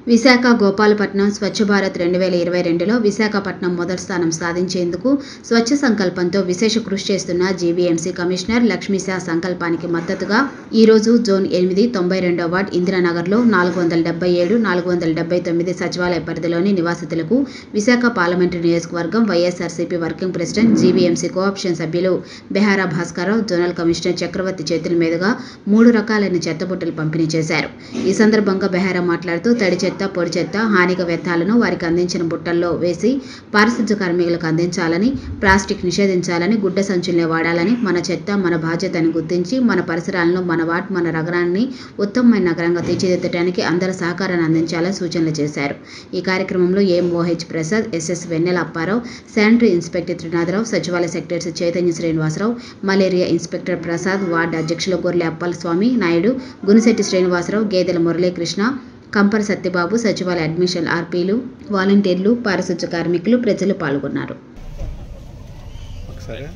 విశాఖ గోపాలపట్నం స్వచ్ఛ భారత్ రెండు వేల ఇరవై రెండులో విశాఖపట్నం మొదటి స్థానం సాధించేందుకు స్వచ్ఛ సంకల్పంతో విశేష కృషి చేస్తున్న జీవీఎంసీ కమిషనర్ లక్ష్మీశా సంకల్పానికి మద్దతుగా ఈ రోజు జోన్ ఎనిమిది తొంభై రెండో వార్డ్ ఇందిరానగర్లో నాలుగు వందల డెబ్బై ఏడు నాలుగు వందల డెబ్బై తొమ్మిది సచివాలయ పరిధిలోని నివాసితులకు విశాఖ పార్లమెంటు నియోజకవర్గం YSRCP working president GVMC cooption సభ్యులు బెహారా భాస్కరరావు జోనల్ కమిషనర్ చక్రవర్తి చేతుల మీదుగా మూడు రకాలైన చెత్తబుట్టలు పంపిణీ చేశారు ఈ సందర్భంగా బెహారా మాట్లాడుతూ తడి చెత్త పొడి చెత్త హానిక వ్యర్థాలను వారికి అందించిన బుట్టల్లో వేసి పారిశుధ్య కార్మికులకు అందించాలని ప్లాస్టిక్ నిషేధించాలని గుడ్డ సంచుల్నే వాడాలని మన చెత్త మన బాధ్యత అని గుర్తించి మన పరిసరాలను మన వాట్ మన నగరాన్ని ఉత్తమమైన నగరంగా తీర్చిదిద్దడానికి అందరి సహకారాన్ని అందించాలని సూచనలు చేశారు ఈ కార్యక్రమంలో MOH Prasad S S Vennela Apparao sanitary inspector Trinatharao సచివాలయ secretary Chaitanya Srinivasarao malaria inspector Prasad ward అధ్యక్షులు గొర్రె అప్పల స్వామి నాయుడు గునిశెట్టి శ్రీనివాసరావు గేదెల మురళీకృష్ణ కంపర సత్యబాబు సచివాలయ అడ్మిషన్ ఆర్పీలు వాలంటీర్లు పారిశుధ్య కార్మికులు ప్రజలు పాల్గొన్నారు ఒకసారి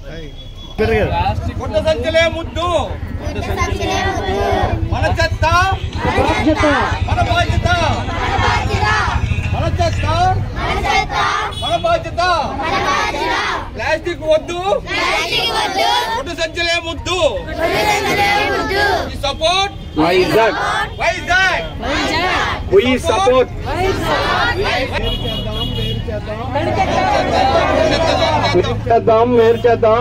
గుడ్డ సంచులే ముద్దు మన చెత్త మన బాధ్యత మన చెత్త మన బాధ్యత ప్లాస్టిక్ వద్దు గుడ్డ సంచులే ముద్దు support Vizag Vizag we support చేద్దాం మేలు చేద్దాం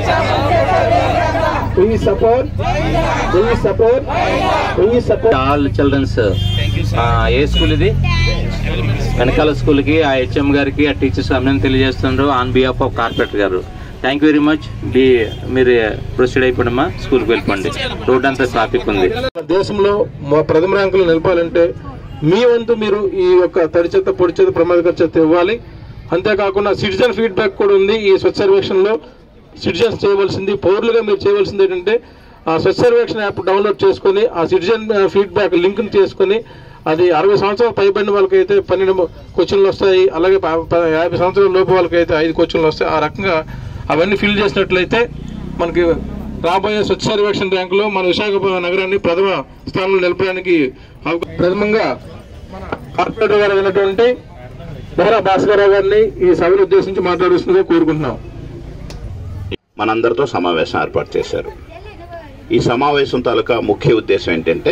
we support we support we support all childrens a school ఇది వెనకాల స్కూల్కి ఆ హెచ్ఎం గారికి ఆ టీచర్స్ అందరినీ తెలియజేస్తున్నారు ఆన్ బిహాఫ్ ఆఫ్ కార్పొరేటర్ గారు థ్యాంక్ యూ వెరీ మచ్ డి మీరు ప్రొసీడ్ అయిపోయినమ్మా స్కూల్కి వెళ్ళిపోండి రోడ్ అంతా ట్రాఫిక్ ఉంది దేశంలో మా ప్రథమ ర్యాంకులు నిలపాలంటే మీ వంతు మీరు ఈ యొక్క తడి చెత్త పొడి చెత్త ప్రమాదకర చెత్త ఇవ్వాలి అంతేకాకుండా సిటిజన్ ఫీడ్బ్యాక్ కూడా ఉంది ఈ స్వచ్ఛ సర్వేక్షణ లో సిటిజన్స్ చేయవలసింది పౌరులుగా మీరు చేయవలసింది ఏంటంటే ఆ స్వచ్ఛ సర్వేక్షణ యాప్ డౌన్లోడ్ చేసుకొని ఆ సిటిజన్ ఫీడ్బ్యాక్ లింక్ చేసుకొని అది అరవై సంవత్సరాలు పైబడిన వాళ్ళకైతే పన్నెండు క్వశ్చన్లు వస్తాయి అలాగే ప- ప- యాభై సంవత్సరాల లోపు వాళ్ళకైతే ఐదు క్వశ్చన్లు వస్తాయి ఆ రకంగా అవన్నీ ఫిల్ చేసినట్లయితే మనకి రాబోయే స్వచ్ఛ సర్వేక్షణ ర్యాంకులో మన విశాఖపట్నం నగరాన్ని ప్రథమ స్థానంలో నిలపడానికి అవకా- ప్రథమంగా మన కార్పొరేటర్ గారు అయినటువంటి బెహరా భాస్కరరావు గారిని ఈ సభను ఉద్దేశించి మాట్లాడుతుందిగా కోరుకుంటున్నాం మనందరితో సమావేశం ఏర్పాటు చేశారు ఈ సమావేశం తాలూకా ముఖ్య ఉద్దేశం ఏంటంటే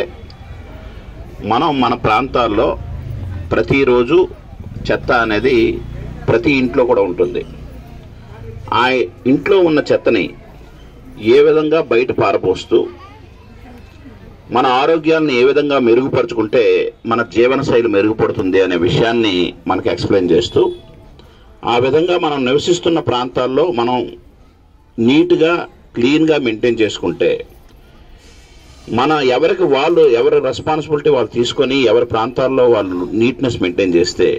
మనం మన ప్రాంతాల్లో ప్రతిరోజు చెత్త అనేది ప్రతి ఇంట్లో కూడా ఉంటుంది ఆ ఇంట్లో ఉన్న చెత్తని ఏ విధంగా బయట పారపోస్తూ మన ఆరోగ్యాన్ని ఏ విధంగా మెరుగుపరుచుకుంటే మన జీవన శైలి మెరుగుపడుతుంది అనే విషయాన్ని మనకు ఎక్స్ప్లెయిన్ చేస్తూ ఆ విధంగా మనం నివసిస్తున్న ప్రాంతాల్లో మనం నీట్గా క్లీన్గా మెయింటైన్ చేసుకుంటే మన ఎవరికి వాళ్ళు ఎవరి రెస్పాన్సిబిలిటీ వాళ్ళు తీసుకొని ఎవరి ప్రాంతాల్లో వాళ్ళు నీట్నెస్ మెయింటైన్ చేస్తే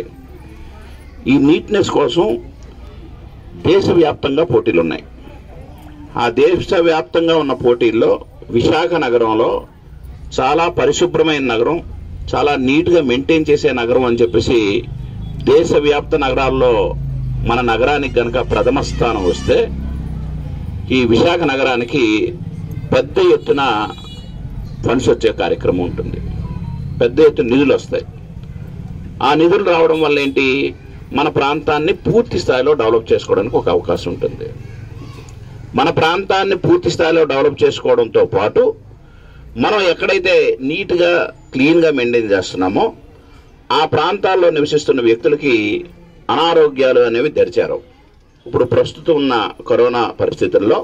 ఈ నీట్నెస్ కోసం దేశవ్యాప్తంగా పోటీలు ఉన్నాయి ఆ దేశవ్యాప్తంగా ఉన్న పోటీల్లో విశాఖ నగరంలో చాలా పరిశుభ్రమైన నగరం చాలా నీట్గా మెయింటైన్ చేసే నగరం అని చెప్పేసి దేశవ్యాప్త నగరాల్లో మన నగరానికి కనుక ప్రథమ స్థానం వస్తే ఈ విశాఖ నగరానికి పెద్ద ఎత్తున ఫండ్స్ వచ్చే కార్యక్రమం ఉంటుంది పెద్ద ఎత్తున నిధులు వస్తాయి ఆ నిధులు రావడం వల్ల ఏంటి మన ప్రాంతాన్ని పూర్తి స్థాయిలో డెవలప్ చేసుకోవడానికి ఒక అవకాశం ఉంటుంది మన ప్రాంతాన్ని పూర్తి స్థాయిలో డెవలప్ చేసుకోవడంతో పాటు మనం ఎక్కడైతే నీట్గా క్లీన్గా మెయింటైన్ చేస్తున్నామో ఆ ప్రాంతాల్లో నివసిస్తున్న వ్యక్తులకి అనారోగ్యాలు అనేవి తెరిచారు ఇప్పుడు ప్రస్తుతం ఉన్న కరోనా పరిస్థితుల్లో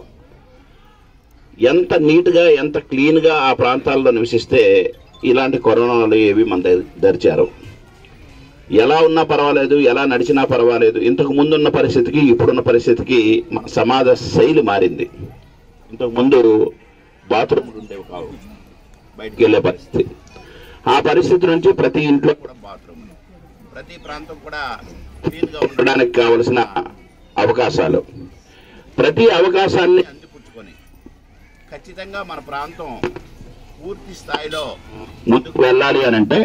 ఎంత నీట్గా ఎంత క్లీన్గా ఆ ప్రాంతాల్లో నివసిస్తే ఇలాంటి కరోనాలు ఏవి మన దగ్గర దరిచారు ఎలా ఉన్నా పర్వాలేదు ఎలా నడిచినా పర్వాలేదు ఇంతకు ముందున్న పరిస్థితికి ఇప్పుడున్న పరిస్థితికి మ- సమాజ శైలి మారింది ఇంతకు ముందు బాత్రూమ్లు ఉండేవి కావు బయటికి వెళ్ళే పరిస్థితి ఆ పరిస్థితి నుంచి ప్రతి ఇంట్లో కూడా బాత్రూమ్ ప్రతి ప్రాంతం కూడా క్లీన్గా ఉండడానికి కావలసిన అవకాశాలు ప్రతి అవకాశాన్ని అందిపుచ్చుకొని ఖచ్చితంగా మన ప్రాంతం పూర్తి స్థాయిలో ముందుకు వెళ్ళాలి అని అంటే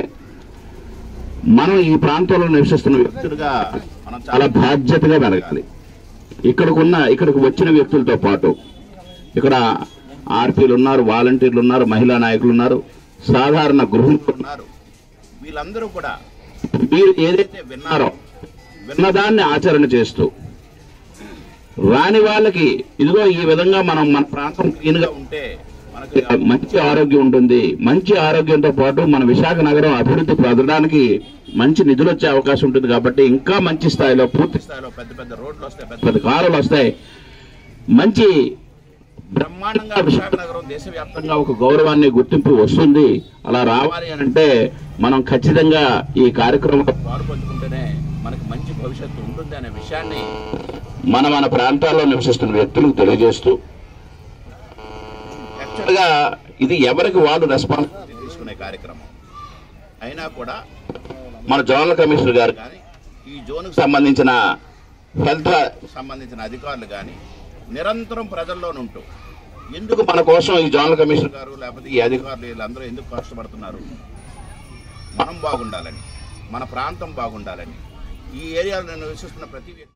మనం ఈ ప్రాంతంలో నివసిస్తున్న వ్యక్తులుగా మనం చాలా బాధ్యతగా వెలగాలి ఇక్కడికి ఉన్న ఇక్కడికి వచ్చిన వ్యక్తులతో పాటు ఇక్కడ ఆర్పీలు ఉన్నారు వాలంటీర్లు ఉన్నారు మహిళా నాయకులు ఉన్నారు సాధారణ గృహిణులు ఉన్నారు వీళ్ళందరూ కూడా మీరు ఏదైతే విన్నారో విన్నదాన్ని ఆచరణ చేస్తూ రాని వాళ్ళకి ఇదిగో ఈ విధంగా మనం మన ప్రాంతం క్లీన్ గా ఉంటే మనకి మంచి ఆరోగ్యం ఉంటుంది మంచి ఆరోగ్యంతో పాటు మన విశాఖ నగరం అభివృద్ధి పొందడానికి మంచి నిధులు వచ్చే అవకాశం ఉంటుంది కాబట్టి ఇంకా మంచి స్థాయిలో పూర్తి స్థాయిలో పెద్ద పెద్ద రోడ్లు వస్తాయి పెద్ద పెద్ద కాలువలు వస్తాయి మంచి బ్రహ్మాండంగా విశాఖ నగరం దేశవ్యాప్తంగా ఒక గౌరవాన్ని గుర్తింపు వస్తుంది అలా రావాలి అని అంటే మనం ఖచ్చితంగా ఈ కార్యక్రమంలో పాల్పంచుకుంటేనే మనకి మంచి భవిష్యత్తు ఉంటుంది అనే విషయాన్ని మన మన ప్రాంతాల్లో నివసిస్తున్న వ్యక్తులకు తెలియజేస్తూ యాక్చువల్గా ఇది ఎవరికి వాళ్ళు రెస్పాన్సిబిలిటీ తీసుకునే కార్యక్రమం అయినా కూడా మన జోనల్ కమిషనర్ గారు కానీ ఈ జోన్కు సంబంధించిన హెల్త్ సంబంధించిన అధికారులు కానీ నిరంతరం ప్రజల్లో ఉంటూ ఎందుకు మన కోసం ఈ జోనల్ కమిషనర్ గారు లేకపోతే ఈ అధికారులు వీళ్ళందరూ ఎందుకు కష్టపడుతున్నారు మనం బాగుండాలని మన ప్రాంతం బాగుండాలని ఈ ఏరియాలో నివసిస్తున్న ప్రతి వ్యక్తి